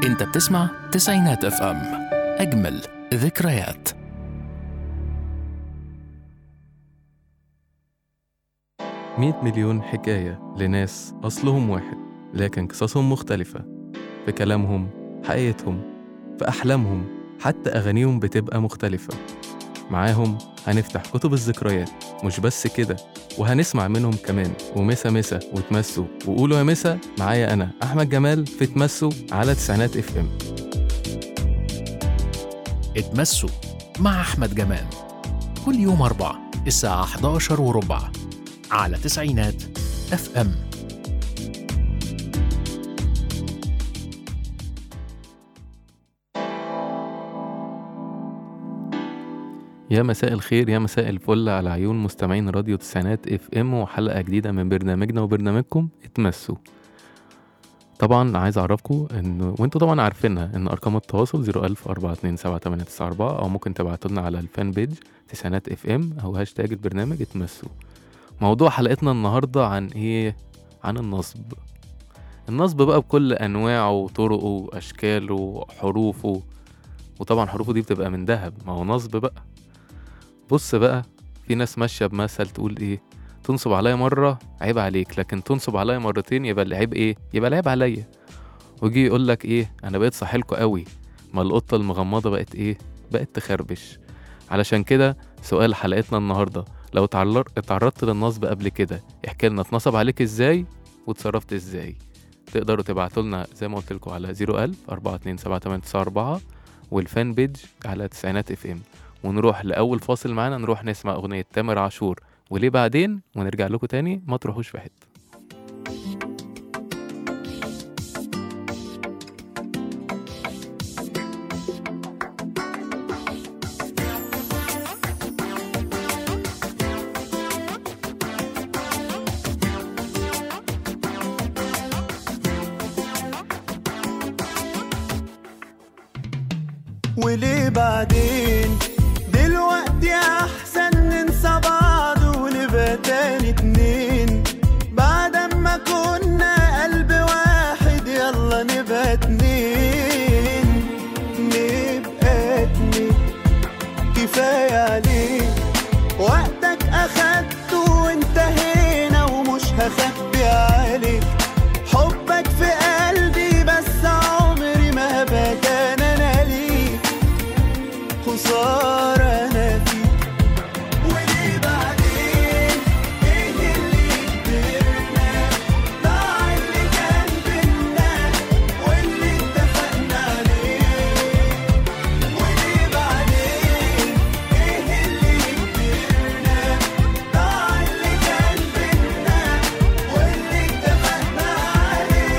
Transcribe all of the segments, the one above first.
انت بتسمع تسعينات اف ام اجمل ذكريات مئة مليون حكاية لناس أصلهم واحد لكن قصصهم مختلفة في كلامهم حقيقتهم في أحلامهم حتى أغانيهم بتبقى مختلفة معاهم هنفتح كتب الذكريات مش بس كده وهنسمع منهم كمان ومسا مسا وتمسوا وقولوا يا مسا معايا أنا أحمد جمال في تمسوا على تسعينات اف ام اتمسوا مع احمد جمال كل يوم اربع الساعة 11 وربع على تسعينات اف ام يا مساء الخير يا مساء الفل على عيون مستمعين راديو تسعينات اف ام وحلقة جديدة من برنامجنا وبرنامجكم اتمسوا طبعا عايز اعرفكم ان وانتوا طبعا عارفينها ان ارقام التواصل 010427894 او ممكن تبعتوا لنا على الفان بيج تسعينات اف ام او هاشتاج البرنامج اتمسوا موضوع حلقتنا النهارده عن ايه عن النصب النصب بقى بكل انواعه وطرقه واشكاله وحروفه وطبعا حروفه دي بتبقى من ذهب ما هو نصب بقى بص بقى في ناس ماشيه بمثل تقول ايه تنصب عليا مره عيب عليك لكن تنصب عليا مرتين يبقى العيب ايه يبقى العيب عليا ويجي يقول لك ايه انا بقيت صاحلكوا قوي ما القطه المغمضه بقت ايه بقت تخربش علشان كده سؤال حلقتنا النهارده لو اتعرر- اتعرضت للنصب قبل كده احكي لنا اتنصب عليك ازاي واتصرفت ازاي تقدروا تبعتوا لنا زي ما قلت لكم على 01000 427 والفان بيج على تسعينات اف ام ونروح لاول فاصل معانا نروح نسمع اغنيه تامر عاشور وليه بعدين ونرجع لكم تاني ما تروحوش في حته وليه بعدين دلوقتي احسن ننسى بعض ونبقى تاني اتنين بعد ما كنا قلب واحد يلا نبقى اتنين نبقى اتنين كفاية عليك وقتك اخدته وانتهينا ومش هخبي عليك حبك في قلبي بس عمري ما هبقى كان انا ليك خسارة انا فيك وليه بعدين ايه اللي كبرنا ضاع اللي كان بينا واللي اتفقنا عليه وليه بعدين ايه اللي كبرنا ضاع اللي كان بينا واللي اتفقنا عليه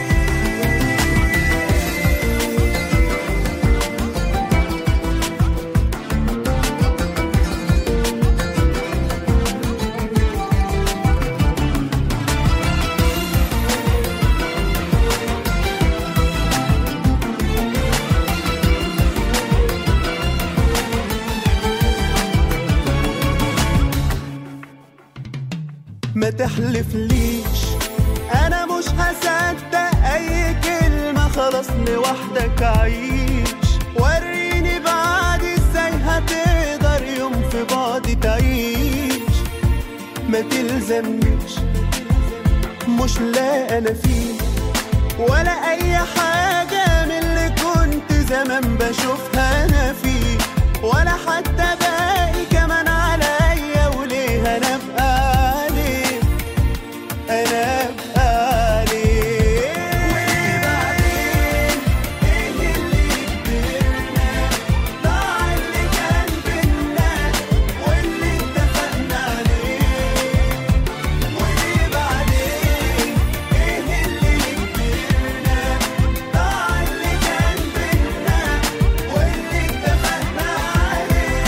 ما تحلفليش انا مش هصدق اي كلمة خلاص لوحدك عيش وريني بعد ازاي هتقدر يوم في بعض تعيش ما تلزمنيش مش لا انا فيه ولا اي حاجة من اللي كنت زمان بشوفها انا فيه ولا حتى باقي كمان عليا وليه انا ابقى عليه انا ابقى عليه وليه بعدين ايه اللي كبرنا ضاع اللي كان بينا واللي اتفقنا عليه وليه بعدين ايه اللي كبرنا ضاع اللي كان بينا واللي اتفقنا عليه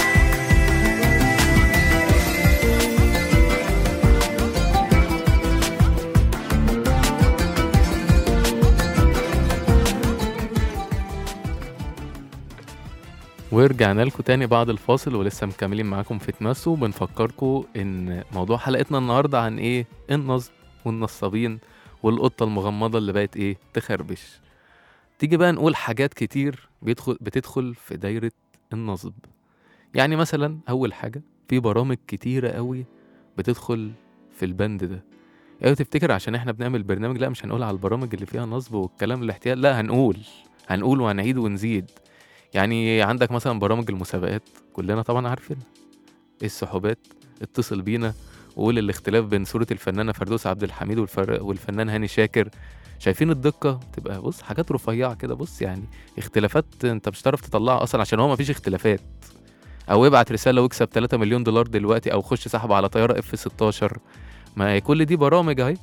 ورجعنا لكم تاني بعد الفاصل ولسه مكملين معاكم في تمسوا بنفكركم ان موضوع حلقتنا النهارده عن ايه النصب والنصابين والقطه المغمضه اللي بقت ايه تخربش تيجي بقى نقول حاجات كتير بيدخل بتدخل في دايرة النصب يعني مثلا أول حاجة في برامج كتيرة قوي بتدخل في البند ده يعني تفتكر عشان احنا بنعمل برنامج لا مش هنقول على البرامج اللي فيها نصب والكلام الاحتيال لا هنقول هنقول وهنعيد ونزيد يعني عندك مثلا برامج المسابقات كلنا طبعا عارفينها السحوبات اتصل بينا وقول الاختلاف بين صورة الفنانة فردوس عبد الحميد والفر... والفنان هاني شاكر شايفين الدقة تبقى بص حاجات رفيعة كده بص يعني اختلافات انت مش هتعرف تطلعها اصلا عشان هو مفيش اختلافات او ابعت رسالة واكسب 3 مليون دولار دلوقتي او خش سحب على طيارة اف 16 ما هي كل دي برامج اهي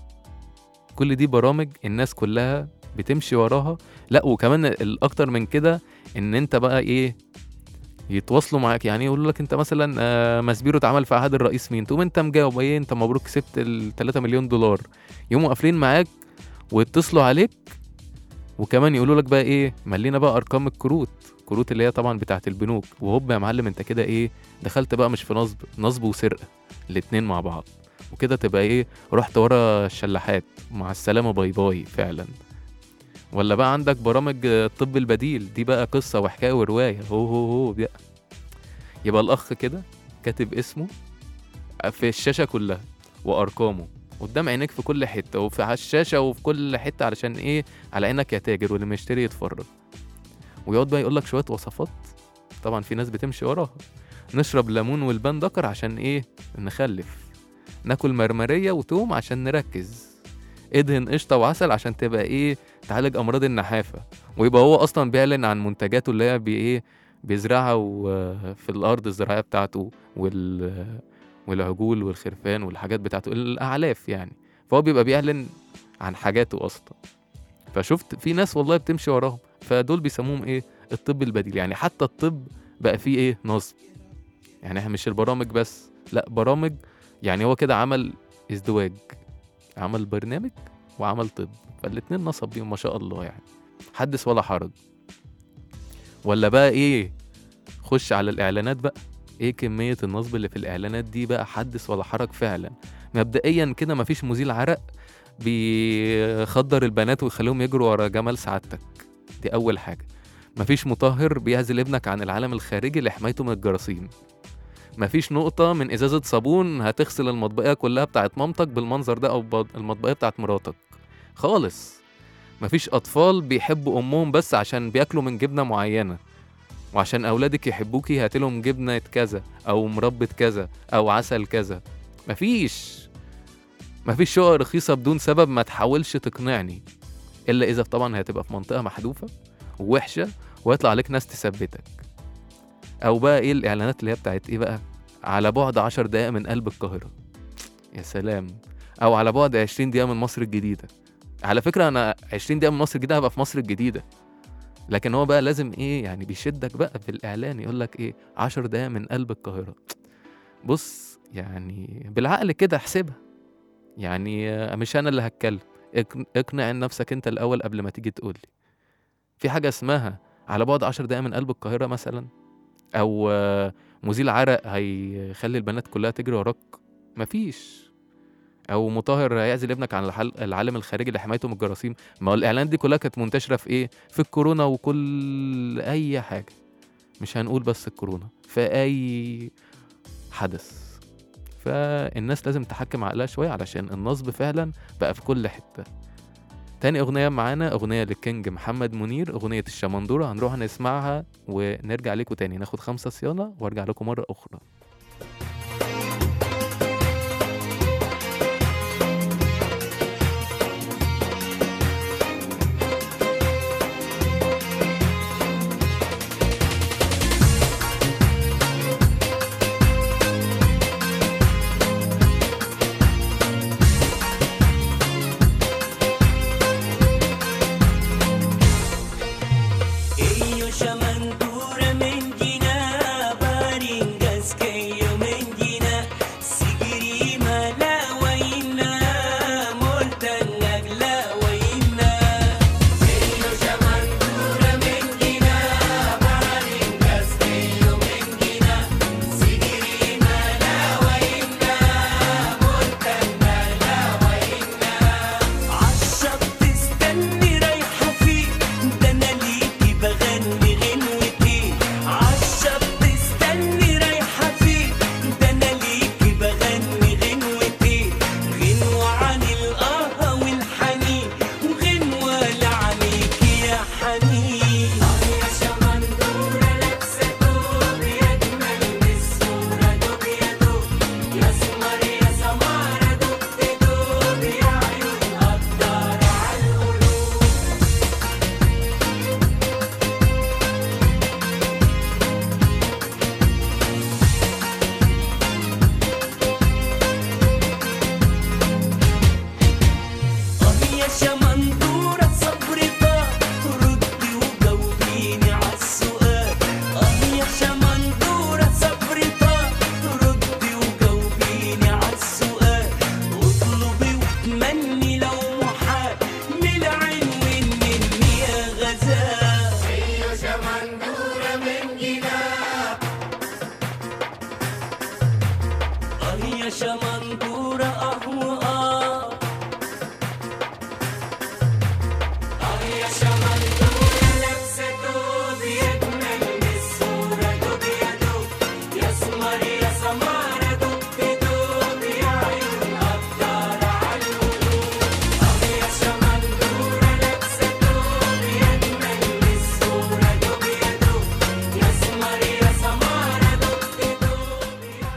كل دي برامج الناس كلها بتمشي وراها لا وكمان الاكتر من كده ان انت بقى ايه يتواصلوا معاك يعني يقولوا لك انت مثلا آه، مسبيرو اتعمل في عهد الرئيس مين تقوم انت مجاوب ايه انت مبروك كسبت ال 3 مليون دولار يقوموا قافلين معاك ويتصلوا عليك وكمان يقولوا لك بقى ايه ملينا بقى ارقام الكروت كروت اللي هي طبعا بتاعت البنوك وهوب يا معلم انت كده ايه دخلت بقى مش في نصب نصب وسرقه الاتنين مع بعض وكده تبقى ايه رحت ورا الشلاحات مع السلامه باي باي فعلا ولا بقى عندك برامج آه، الطب البديل دي بقى قصه وحكايه وروايه هو هو هو بقى يبقى الاخ كده كاتب اسمه في الشاشه كلها وارقامه قدام عينيك في كل حته وفي على الشاشه وفي كل حته علشان ايه على عينك يا تاجر واللي مشتري يتفرج ويقعد بقى يقول لك شويه وصفات طبعا في ناس بتمشي وراها نشرب ليمون والبان دكر عشان ايه نخلف ناكل مرمريه وتوم عشان نركز ادهن قشطه وعسل عشان تبقى ايه تعالج امراض النحافه ويبقى هو اصلا بيعلن عن منتجاته اللي هي بي ايه بيزرعها و- في الارض الزراعيه بتاعته وال والعجول والخرفان والحاجات بتاعته الاعلاف يعني فهو بيبقى بيعلن عن حاجاته اصلا فشفت في ناس والله بتمشي وراهم فدول بيسموهم ايه الطب البديل يعني حتى الطب بقى فيه ايه نصب يعني احنا مش البرامج بس لا برامج يعني هو كده عمل ازدواج عمل برنامج وعمل طب فالاتنين نصب بيهم ما شاء الله يعني حدث ولا حرج ولا بقى ايه خش على الاعلانات بقى ايه كمية النصب اللي في الاعلانات دي بقى حدث ولا حرج فعلا مبدئيا كده مفيش مزيل عرق بيخدر البنات ويخليهم يجروا ورا جمال سعادتك دي اول حاجة مفيش مطهر بيعزل ابنك عن العالم الخارجي لحمايته من الجراثيم مفيش نقطة من إزازة صابون هتغسل المطبقية كلها بتاعت مامتك بالمنظر ده أو بض- المطبقية بتاعت مراتك خالص مفيش أطفال بيحبوا أمهم بس عشان بياكلوا من جبنة معينة وعشان أولادك يحبوكي هاتلهم جبنة كذا أو مربى كذا أو عسل كذا مفيش مفيش شقق رخيصة بدون سبب ما تحاولش تقنعني إلا إذا طبعا هتبقى في منطقة محذوفة ووحشة ويطلع عليك ناس تثبتك او بقى ايه الاعلانات اللي هي بتاعت ايه بقى على بعد 10 دقائق من قلب القاهره يا سلام او على بعد 20 دقيقه من مصر الجديده على فكره انا 20 دقيقه من مصر الجديده هبقى في مصر الجديده لكن هو بقى لازم ايه يعني بيشدك بقى في الاعلان يقول لك ايه 10 دقائق من قلب القاهره بص يعني بالعقل كده احسبها يعني آه، مش انا اللي هتكلم اقن- اقنع نفسك انت الاول قبل ما تيجي تقول لي في حاجه اسمها على بعد 10 دقائق من قلب القاهره مثلا او آه، مزيل عرق هيخلي البنات كلها تجري وراك مفيش او مطهر هيعزل ابنك عن الحل- العالم الخارجي لحمايته من الجراثيم ما هو الاعلانات دي كلها كانت منتشره في ايه في الكورونا وكل اي حاجه مش هنقول بس الكورونا في اي حدث فالناس لازم تحكم عقلها شويه علشان النصب فعلا بقى في كل حته تاني أغنية معانا أغنية للكينج محمد منير أغنية الشمندورة هنروح نسمعها ونرجع لكم تاني ناخد خمسة صيانة وارجع لكم مرة أخرى Io shamantura mengina baringas ke شمندورة صبري طار ردي وجاوبيني عالسؤال اه يا شمندورة صبري طار ردي وجاوبيني عالسؤال اطلبي وتمني لو محال من العنوان مني يا غزال اه يا شمندورة اه واه اه يا شمندورة لابسة دوب يجمل من الصورة دوب يا دوب يا سمر يا سمارة دوب دوب يا عيون قطارة عالقلوب اه يا شمندورة لابسة دوب يجمل من الصورة دوب يا دوب يا سمر يا سمارة دوب دوب يا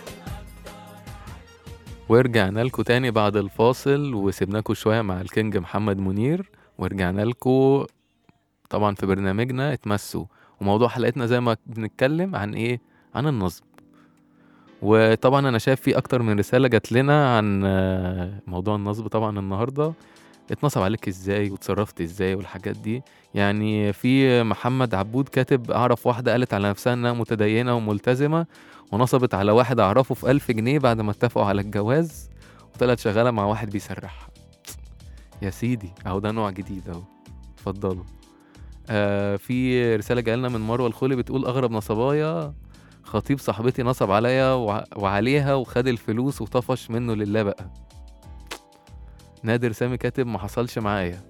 ورجعنا لكم تاني بعد الفاصل وسيبناكم شوية مع الكينج محمد منير ورجعنا لكم طبعا في برنامجنا اتمسوا وموضوع حلقتنا زي ما بنتكلم عن ايه عن النصب وطبعا انا شايف في اكتر من رسالة جات لنا عن آه، موضوع النصب طبعا النهاردة اتنصب عليك ازاي وتصرفت ازاي والحاجات دي يعني في محمد عبود كاتب اعرف واحدة قالت على نفسها انها متدينة وملتزمة ونصبت على واحد اعرفه في ألف جنيه بعد ما اتفقوا على الجواز وطلعت شغالة مع واحد بيسرحها يا سيدي اهو ده نوع جديد اهو اتفضلوا آه في رسالة جايلنا من مروة الخولي بتقول أغرب نصبايا خطيب صاحبتي نصب عليا وع- وعليها وخد الفلوس وطفش منه لله بقى نادر سامي كاتب ما حصلش معايا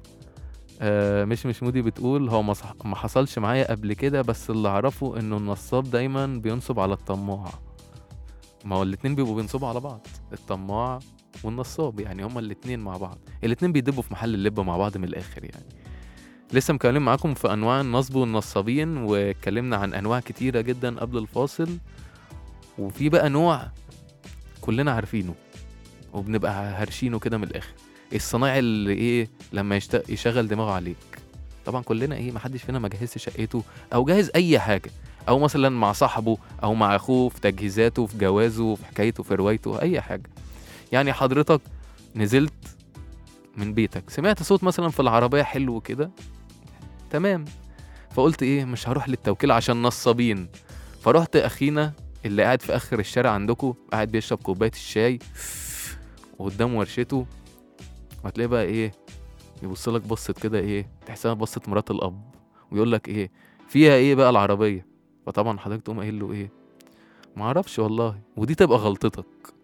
آه مش مش مودي بتقول هو ما صح- ما حصلش معايا قبل كده بس اللي اعرفه انه النصاب دايما بينصب على الطماع ما هو الاتنين بيبقوا بينصبوا على بعض الطماع والنصاب يعني هما الاتنين مع بعض الاتنين بيدبوا في محل اللب مع بعض من الاخر يعني لسه مكلم معاكم في انواع النصب والنصابين واتكلمنا عن انواع كتيره جدا قبل الفاصل وفي بقى نوع كلنا عارفينه وبنبقى هرشينه كده من الاخر الصنايعي اللي ايه لما يشت... يشغل دماغه عليك طبعا كلنا ايه محدش فينا ما جهزش شقته او جهز اي حاجه او مثلا مع صاحبه او مع اخوه في تجهيزاته في جوازه في حكايته في روايته اي حاجه يعني حضرتك نزلت من بيتك سمعت صوت مثلا في العربيه حلو كده تمام فقلت ايه مش هروح للتوكيل عشان نصابين فرحت اخينا اللي قاعد في اخر الشارع عندكم قاعد بيشرب كوبايه الشاي وقدام ورشته وهتلاقيه بقى ايه يبص لك بصة كده ايه تحسها بصة مرات الاب ويقول لك ايه فيها ايه بقى العربية فطبعا حضرتك تقوم قايل له ايه معرفش والله ودي تبقى غلطتك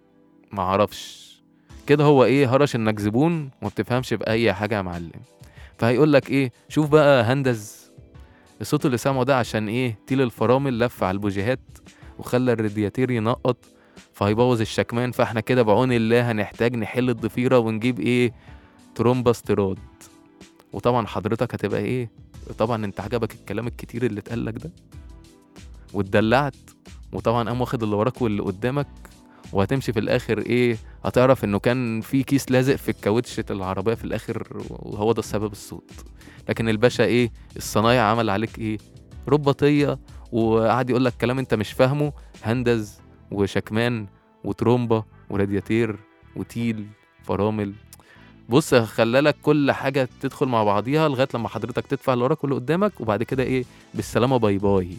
معرفش كده هو ايه هرش انك زبون وما بتفهمش في اي حاجة يا معلم فهيقول لك ايه شوف بقى هندز الصوت اللي سامعه ده عشان ايه تيل الفرامل لف على البوجيهات وخلى الرادياتير ينقط فهيبوظ الشكمان فاحنا كده بعون الله هنحتاج نحل الضفيرة ونجيب ايه ترومبا استيراد وطبعا حضرتك هتبقى ايه طبعا انت عجبك الكلام الكتير اللي اتقال لك ده واتدلعت وطبعا قام واخد اللي وراك واللي قدامك وهتمشي في الاخر ايه هتعرف انه كان في كيس لازق في الكاوتشة العربية في الاخر وهو ده السبب الصوت لكن الباشا ايه الصنايع عمل عليك ايه رباطية وقعد يقول لك كلام انت مش فاهمه هندز وشكمان وترومبا ورادياتير وتيل فرامل بص خلالك كل حاجة تدخل مع بعضيها لغاية لما حضرتك تدفع اللي وراك واللي قدامك وبعد كده ايه بالسلامة باي باي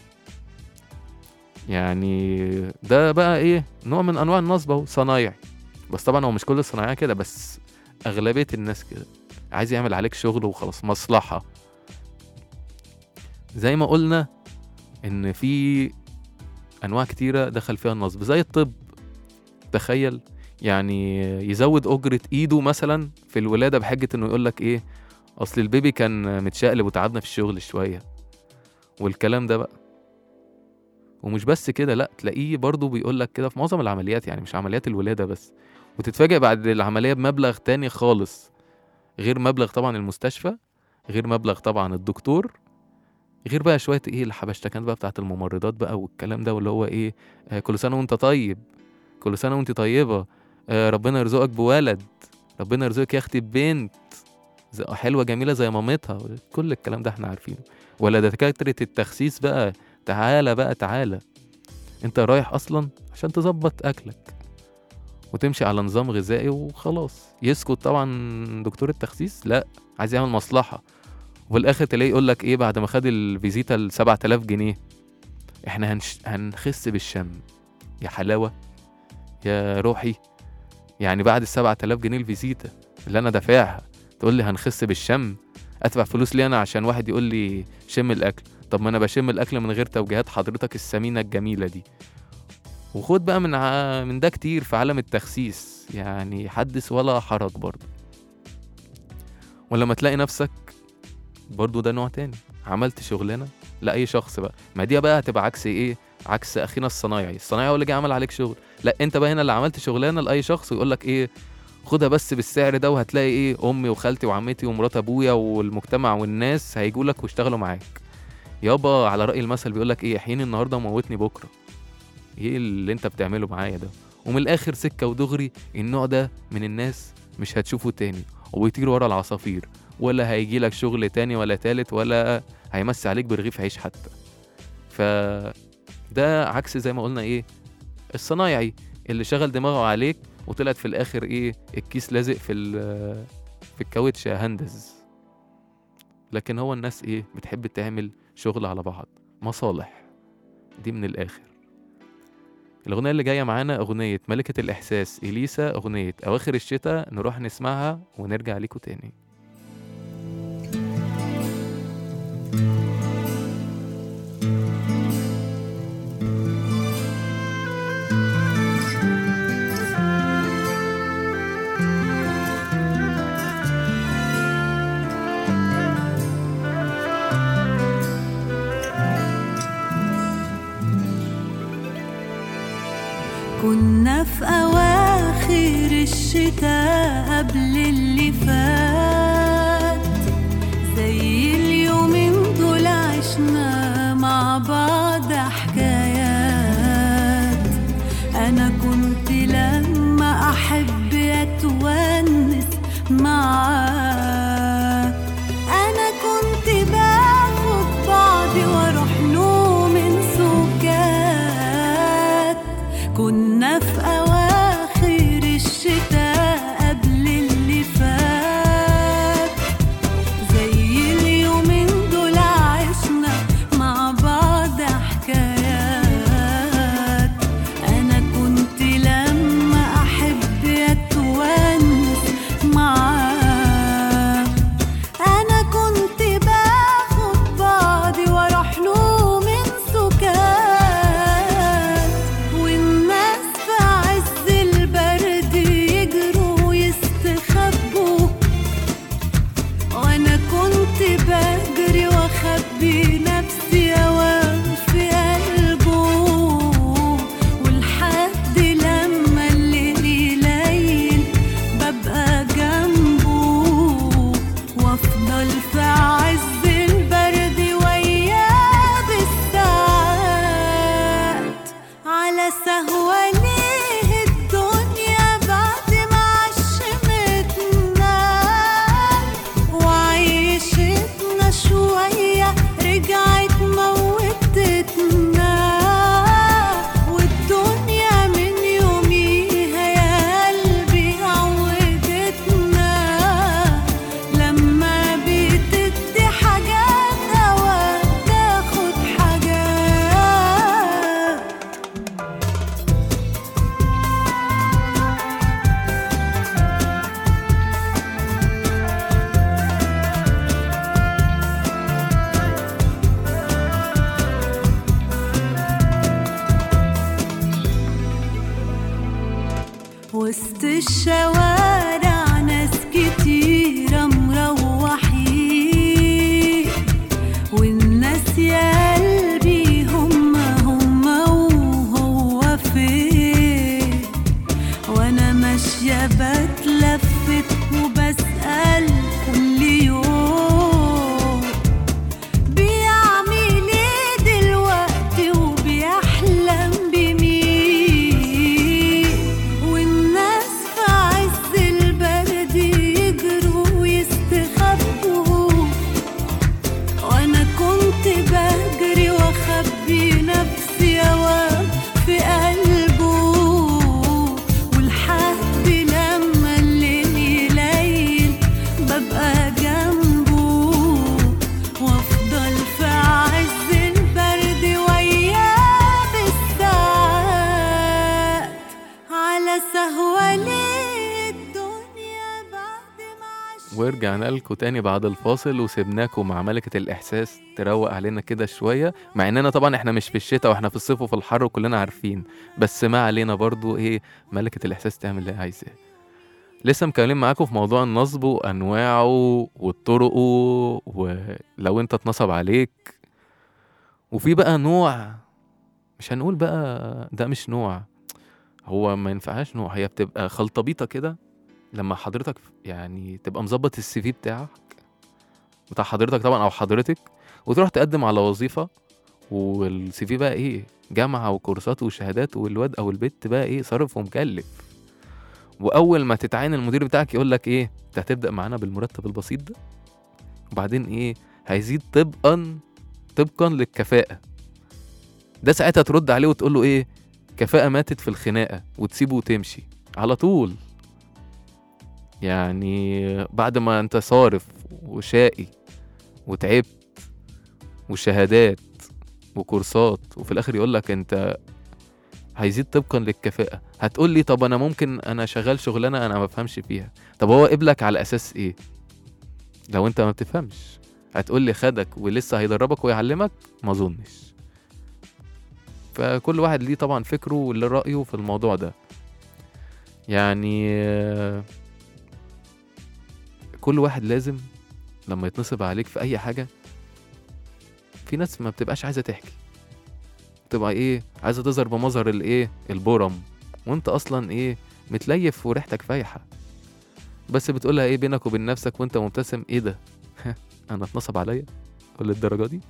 يعني ده بقى ايه نوع من انواع النصب اهو صنايعي بس طبعا هو مش كل الصنايعية كده بس اغلبية الناس كده عايز يعمل عليك شغل وخلاص مصلحة زي ما قلنا ان في انواع كتيرة دخل فيها النصب زي الطب تخيل يعني يزود اجرة ايده مثلا في الولادة بحجة انه يقول لك ايه اصل البيبي كان متشقلب وتعبنا في الشغل شوية والكلام ده بقى ومش بس كده لا تلاقيه برضه بيقول لك كده في معظم العمليات يعني مش عمليات الولادة بس وتتفاجئ بعد العملية بمبلغ تاني خالص غير مبلغ طبعا المستشفى غير مبلغ طبعا الدكتور غير بقى شوية ايه الحبشتكنات بقى بتاعت الممرضات بقى والكلام ده واللي هو ايه آه كل سنة وانت طيب كل سنة وانت طيبة آه ربنا يرزقك بولد ربنا يرزقك يا اختي ببنت ز- حلوة جميلة زي مامتها كل الكلام ده احنا عارفينه ولا دكاترة التخسيس بقى تعالى بقى تعالى انت رايح اصلا عشان تظبط اكلك وتمشي على نظام غذائي وخلاص يسكت طبعا دكتور التخسيس لا عايز يعمل مصلحة وفي الآخر تلاقيه يقول لك إيه بعد ما خد الفيزيتا ال 7000 جنيه إحنا هنش... هنخس بالشم يا حلاوة يا روحي يعني بعد ال 7000 جنيه الفيزيتا اللي أنا دافعها تقول لي هنخس بالشم أدفع فلوس لي أنا عشان واحد يقول لي شم الأكل طب ما أنا بشم الأكل من غير توجيهات حضرتك السمينة الجميلة دي وخد بقى من ع... من ده كتير في عالم التخسيس يعني حدث ولا حرج برضه ولما تلاقي نفسك برضه ده نوع تاني عملت شغلانه لاي شخص بقى ما دي بقى هتبقى عكس ايه عكس اخينا الصنايعي الصنايعي هو اللي جه عمل عليك شغل لا انت بقى هنا اللي عملت شغلانه لاي شخص ويقول لك ايه خدها بس بالسعر ده وهتلاقي ايه امي وخالتي وعمتي ومرات ابويا والمجتمع والناس هيجوا لك ويشتغلوا معاك يابا على راي المثل بيقول لك ايه احييني النهارده وموتني بكره ايه اللي انت بتعمله معايا ده ومن الاخر سكه ودغري النوع ده من الناس مش هتشوفه تاني وبيطير ورا العصافير ولا هيجي لك شغل تاني ولا تالت ولا هيمسي عليك برغيف عيش حتى ف ده عكس زي ما قلنا ايه الصنايعي اللي شغل دماغه عليك وطلعت في الاخر ايه الكيس لازق في ال- في الكاوتش يا هندز لكن هو الناس ايه بتحب تعمل شغل على بعض مصالح دي من الاخر الأغنية اللي جاية معانا أغنية ملكة الإحساس إليسا أغنية أواخر الشتاء نروح نسمعها ونرجع ليكوا تاني كنا في أواخر الشتاء قبل اللي فات زي اليومين دول عشنا مع بعض حكايات أنا كنت لما أحب أتونس معاه أنا كنت باخد بعضي وأروح له من سكات كنا في أواخر الشتاء قبل اللي فات زي اليومين دول عشنا مع بعض حكايات أنا كنت لما أحب أتونس معاه ورجعنا لكم تاني بعد الفاصل وسيبناكم مع ملكة الإحساس تروق علينا كده شوية مع إننا طبعا إحنا مش في الشتاء وإحنا في الصيف وفي الحر وكلنا عارفين بس ما علينا برضو إيه ملكة الإحساس تعمل اللي هي عايزاه لسه مكملين معاكم في موضوع النصب وأنواعه وطرقه ولو أنت اتنصب عليك وفي بقى نوع مش هنقول بقى ده مش نوع هو ما ينفعهاش نوع هي بتبقى خلطبيطة كده لما حضرتك يعني تبقى مظبط السي في بتاعك بتاع حضرتك طبعا او حضرتك وتروح تقدم على وظيفه والسي في بقى ايه جامعه وكورسات وشهادات والواد او البت بقى ايه صارف ومكلف واول ما تتعين المدير بتاعك يقول لك ايه انت هتبدا معانا بالمرتب البسيط ده وبعدين ايه هيزيد طبقا طبقا للكفاءه ده ساعتها ترد عليه وتقول له ايه كفاءه ماتت في الخناقه وتسيبه وتمشي على طول يعني بعد ما انت صارف وشقي وتعبت وشهادات وكورسات وفي الاخر يقول لك انت هيزيد طبقا للكفاءة هتقول لي طب انا ممكن انا شغال شغلانة انا ما بفهمش فيها طب هو قبلك على اساس ايه لو انت ما بتفهمش هتقول لي خدك ولسه هيدربك ويعلمك ما اظنش فكل واحد ليه طبعا فكره واللي رأيه في الموضوع ده يعني آه، كل واحد لازم لما يتنصب عليك في اي حاجه في ناس ما بتبقاش عايزه تحكي تبقى ايه عايزه تظهر بمظهر الايه البرم وانت اصلا ايه متليف وريحتك فايحه بس بتقولها ايه بينك وبين نفسك وانت مبتسم ايه ده انا اتنصب عليا ولا الدرجه دي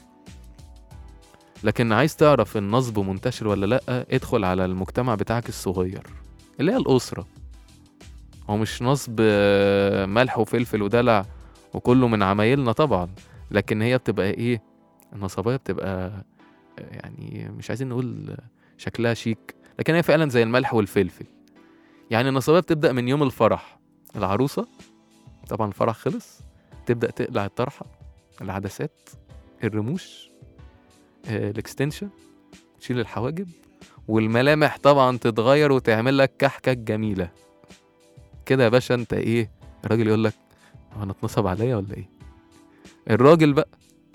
لكن عايز تعرف النصب منتشر ولا لا ادخل على المجتمع بتاعك الصغير اللي هي الاسره هو مش نصب آه، ملح وفلفل ودلع وكله من عمايلنا طبعا لكن هي بتبقى ايه النصبية بتبقى آه، يعني مش عايزين نقول آه، شكلها شيك لكن هي فعلا زي الملح والفلفل يعني النصبية بتبدأ من يوم الفرح العروسة طبعا الفرح خلص تبدأ تقلع الطرحة العدسات الرموش آه، الاكستنشن تشيل الحواجب والملامح طبعا تتغير وتعمل لك كحكة جميلة كده يا باشا انت ايه الراجل يقول لك هو انا اتنصب عليا ولا ايه الراجل بقى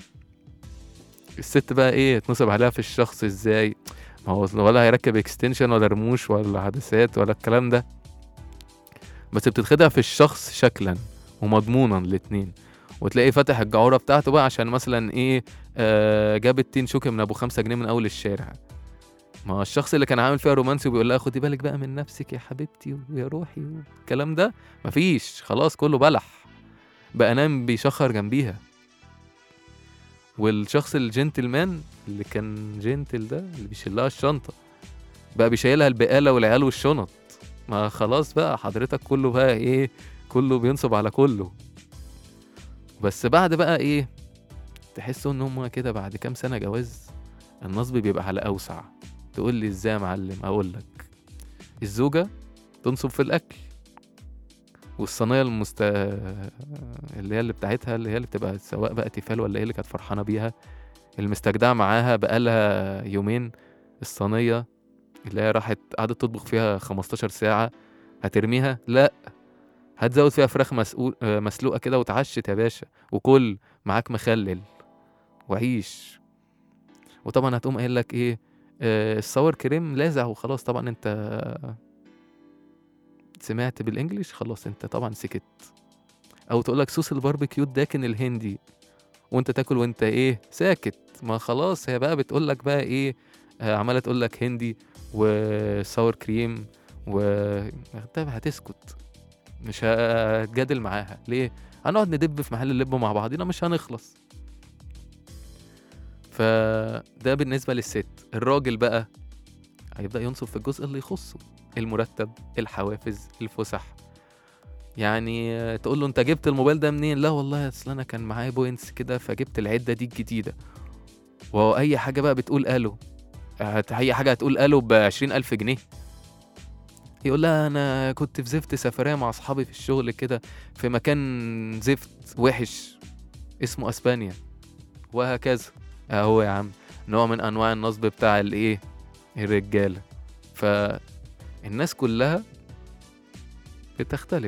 الست بقى ايه اتنصب عليها في الشخص ازاي ما هو ولا هيركب اكستنشن ولا رموش ولا عدسات ولا الكلام ده بس بتتخدع في الشخص شكلا ومضمونا الاتنين وتلاقي فاتح الجعورة بتاعته بقى عشان مثلا ايه آه جاب التين شوكة من ابو خمسة جنيه من اول الشارع ما هو الشخص اللي كان عامل فيها رومانسي وبيقول لها خدي بالك بقى من نفسك يا حبيبتي ويا روحي والكلام ده مفيش خلاص كله بلح بقى نام بيشخر جنبيها والشخص الجنتلمان اللي كان جنتل ده اللي بيشيلها الشنطة بقى بيشيلها البقالة والعيال والشنط ما خلاص بقى حضرتك كله بقى ايه كله بينصب على كله بس بعد بقى ايه تحسوا ان هما كده بعد كام سنة جواز النصب بيبقى على اوسع تقول لي ازاي يا معلم اقول لك الزوجة تنصب في الاكل والصينية المست اللي هي اللي بتاعتها اللي هي اللي بتبقى سواء بقى تيفال ولا ايه اللي كانت فرحانة بيها المستجدعة معاها بقالها يومين الصينية اللي هي راحت قعدت تطبخ فيها 15 ساعة هترميها لا هتزود فيها فراخ مسؤول آه، مسلوقة كده وتعشت يا باشا وكل معاك مخلل وعيش وطبعا هتقوم قايل لك ايه آه، الصور كريم لاذع وخلاص طبعا انت سمعت بالانجليش خلاص انت طبعا سكت او تقول لك صوص الباربيكيو داكن الهندي وانت تاكل وانت ايه ساكت ما خلاص هي بقى بتقول لك بقى ايه آه، عماله تقول لك هندي وساور كريم و طب هتسكت مش هتجادل معاها ليه هنقعد ندب في محل اللب مع بعضينا مش هنخلص فده بالنسبة للست الراجل بقى هيبدأ ينصب في الجزء اللي يخصه المرتب الحوافز الفسح يعني آه، تقول له انت جبت الموبايل ده منين لا والله اصل انا كان معايا بوينتس كده فجبت العدة دي الجديدة وهو اي حاجة بقى بتقول الو هت- اي حاجة هتقول الو بعشرين الف جنيه يقول لها انا كنت في زفت سفرية مع اصحابي في الشغل كده في مكان زفت وحش اسمه اسبانيا وهكذا اهو يا عم نوع من انواع النصب بتاع الايه الرجاله فالناس كلها بتختلف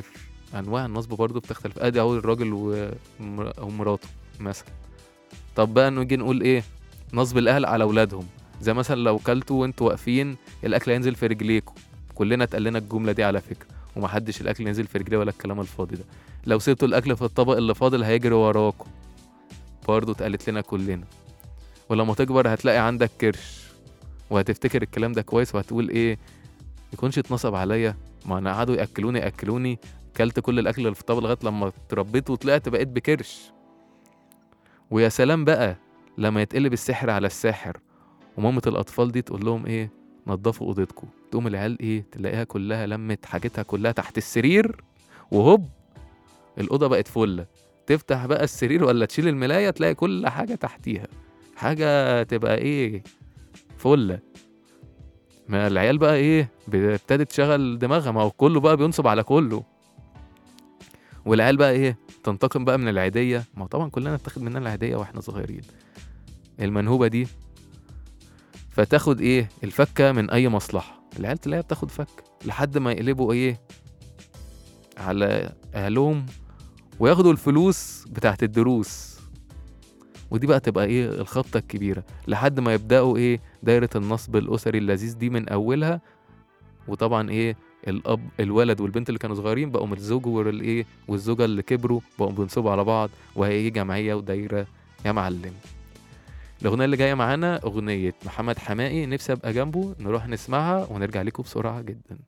انواع النصب برضه بتختلف ادي اهو الراجل ومر- ومراته مثلا طب بقى نيجي نقول ايه نصب الاهل على اولادهم زي مثلا لو كلتوا وانتوا واقفين الاكل هينزل في رجليكم كلنا اتقال لنا الجمله دي على فكره ومحدش الاكل ينزل في رجليه ولا الكلام الفاضي ده لو سبتوا الاكل في الطبق اللي فاضل هيجري وراكم برضه اتقالت لنا كلنا ولما تكبر هتلاقي عندك كرش وهتفتكر الكلام ده كويس وهتقول ايه يكونش اتنصب عليا ما انا قعدوا ياكلوني ياكلوني كلت كل الاكل اللي في الطبق لغايه لما اتربيت وطلعت بقيت بكرش ويا سلام بقى لما يتقلب السحر على الساحر ومامة الأطفال دي تقول لهم إيه نضفوا أوضتكم تقوم العيال إيه تلاقيها كلها لمت حاجتها كلها تحت السرير وهوب الأوضة بقت فلة تفتح بقى السرير ولا تشيل الملاية تلاقي كل حاجة تحتيها حاجة تبقى إيه فلة ما العيال بقى إيه ابتدت تشغل دماغها ما هو كله بقى بينصب على كله والعيال بقى إيه تنتقم بقى من العيدية ما هو طبعا كلنا اتاخد مننا العيدية واحنا صغيرين المنهوبة دي فتاخد ايه الفكة من اي مصلحة العيال تلاقيها بتاخد فك لحد ما يقلبوا ايه على اهلهم وياخدوا الفلوس بتاعت الدروس ودي بقى تبقى ايه الخطة الكبيرة لحد ما يبدأوا ايه دايرة النصب الأسري اللذيذ دي من أولها وطبعا ايه الأب الولد والبنت اللي كانوا صغيرين بقوا من الزوج والايه والزوجة اللي كبروا بقوا بينصبوا على بعض وهي جمعية ودايرة يا معلم الأغنية اللي جاية معانا أغنية محمد حمائي نفسي أبقى جنبه نروح نسمعها ونرجع لكم بسرعة جدا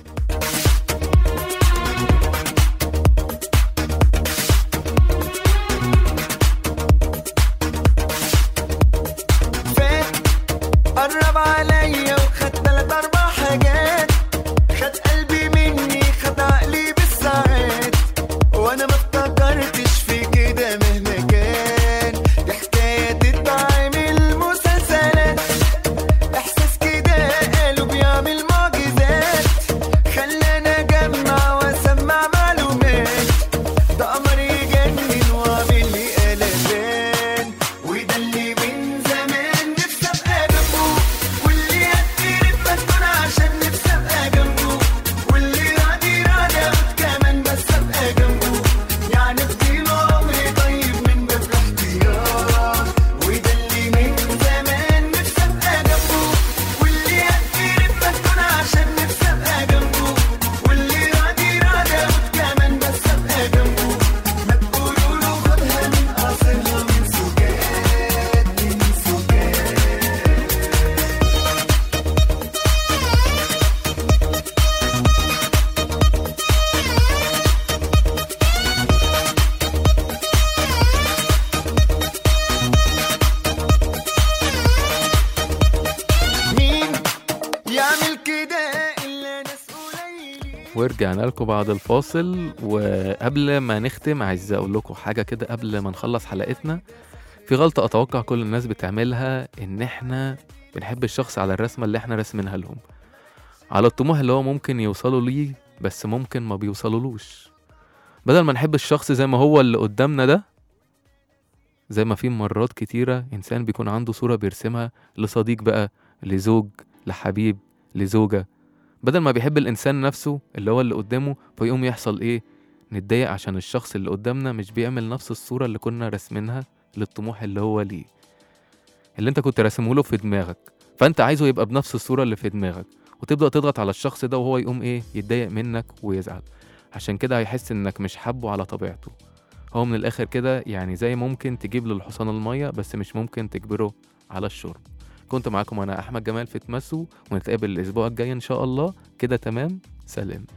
فات قرب عليا وخد تلات اربع حاجات خد قلبي مني خد عقلي بالساعات وانا ما افتكرتش في كده مهما كان دي حكايه تتعمل مسلسلات احساس كده قالوا بيعمل معجزات خلانا اجمع واسمع معلومات ده قمر يجنن وعامل لي قلبان وده اللي من زمان نفسي ابقى جنبه واللي هتطير بتكون عشان نفسي ابقى جنبه واللي راضي راضي أموت كمان بس ابقى جنبه يعني طول عمري طيب من باب الاحتياط وده اللي من زمان نفسي ابقى جنبه واللي هتطير بتكون عشان نفسي ابقى جنبه واللي راضي راضي أموت كمان بس ابقى جنبه ما تقولوا له خدها من قصرها من سكات من سكات مين يعمل كده إلا ناس قليلين ورجعنا لكم بعد الفاصل وقبل ما نختم عايز اقول لكم حاجه كده قبل ما نخلص حلقتنا في غلطه اتوقع كل الناس بتعملها ان احنا بنحب الشخص على الرسمه اللي احنا راسمينها لهم على الطموح اللي هو ممكن يوصلوا ليه بس ممكن ما بيوصلولوش بدل ما نحب الشخص زي ما هو اللي قدامنا ده زي ما في مرات كتيرة إنسان بيكون عنده صورة بيرسمها لصديق بقى لزوج لحبيب لزوجة بدل ما بيحب الإنسان نفسه اللي هو اللي قدامه فيقوم يحصل إيه نتضايق عشان الشخص اللي قدامنا مش بيعمل نفس الصورة اللي كنا راسمينها للطموح اللي هو ليه اللي انت كنت راسمه له في دماغك فانت عايزه يبقى بنفس الصورة اللي في دماغك وتبدأ تضغط على الشخص ده وهو يقوم ايه يتضايق منك ويزعل عشان كده هيحس انك مش حابه على طبيعته هو من الاخر كده يعني زي ممكن تجيب للحصان المية بس مش ممكن تجبره على الشرب كنت معاكم انا احمد جمال في تمسو ونتقابل الاسبوع الجاي ان شاء الله كده تمام سلام